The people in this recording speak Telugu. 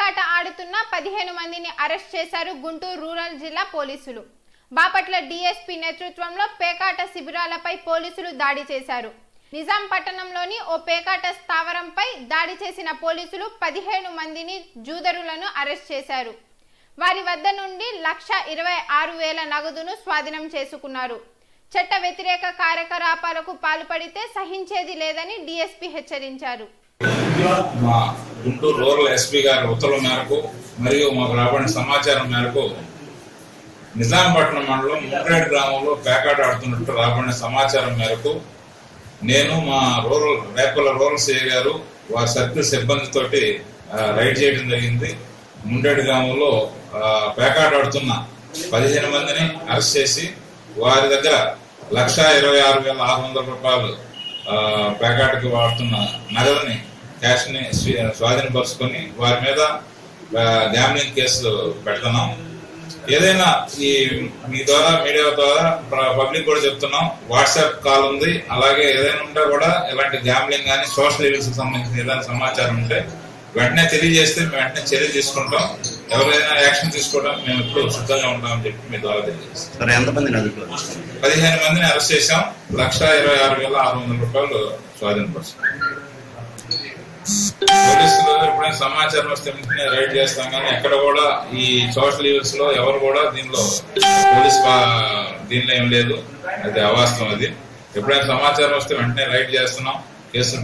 పేకాట ఆడుతున్న పదిహేను మందిని అరెస్ట్ చేశారు గుంటూరు రూరల్ జిల్లా పోలీసులు బాపట్ల డీఎస్పీ నేతృత్వంలో పేకాట శిబిరాలపై పోలీసులు దాడి చేశారు నిజాం పట్టణంలోని ఓ పేకాట స్థావరంపై దాడి చేసిన పోలీసులు పదిహేను మందిని జూదరులను అరెస్ట్ చేశారు వారి వద్ద నుండి లక్ష ఇరవై ఆరు వేల నగదును స్వాధీనం చేసుకున్నారు చట్ట వ్యతిరేక కార్యకలాపాలకు పాల్పడితే సహించేది లేదని డీఎస్పీ హెచ్చరించారు మా గుంటూరు రూరల్ ఎస్పీ గారి ఉత్తర్వుల మేరకు మరియు మాకు రాబడిన సమాచారం మేరకు నిజాంపట్నం మండలం ముట్రేడ్ గ్రామంలో పేకాట ఆడుతున్నట్టు రాబడిన సమాచారం మేరకు నేను మా రూరల్ రేపల రూరల్ సిఐ గారు వారి సర్కిల్ సిబ్బందితోటి ఆ, రైడ్ చేయడం జరిగింది ముండేడు గ్రామంలో ఆ, పేకాట ఆడుతున్న పదిహేను మందిని అరెస్ట్ చేసి వారి దగ్గర లక్ష ఇరవై ఆరు వేల ఆరు వందల రూపాయలు ఆ, పేకాటకి వాడుతున్న నగదుని క్యాష్ ని స్వీ- స్వాధీనపరుచుకొని వారి మీద గ్యామ్లింగ్ కేసులు పెడుతున్నాం ఏదైనా ఈ మీ ద్వారా మీడియా ద్వారా పబ్లిక్ కూడా చెప్తున్నాం వాట్సాప్ కాల్ ఉంది అలాగే ఏదైనా ఉంటే కూడా ఇలాంటి గ్యామ్లింగ్ కానీ సోషల్ ఈవెంట్స్ కి సంబంధించిన ఏదైనా సమాచారం ఉంటే వెంటనే తెలియజేస్తే మేము వెంటనే చర్య తీసుకుంటాం ఎవరైనా యాక్షన్ తీసుకోవడానికి మేము ఎప్పుడు సిద్ధంగా ఉంటామని చెప్పి మీ ద్వారా తెలియజేస్తాం సరే ఎంతమందిని అదుపులో పదిహేను మందిని అరెస్ట్ చేశాం లక్ష ఇరవై ఆరు వేల ఆరు వందల రూపాయలు స్వాధీనపరుచాం పోలీసులు ఎప్పుడైనా సమాచారం వస్తే వెంటనే రైడ్ చేస్తాం కానీ ఎక్కడ కూడా ఈ సోషల్ ఈవెంట్స్ లో ఎవరు కూడా దీనిలో పోలీస్ వా- దీనిలో ఏం లేదు అది అవాస్తవం అది ఎప్పుడైనా సమాచారం వస్తే వెంటనే రైడ్ చేస్తున్నాం కేసు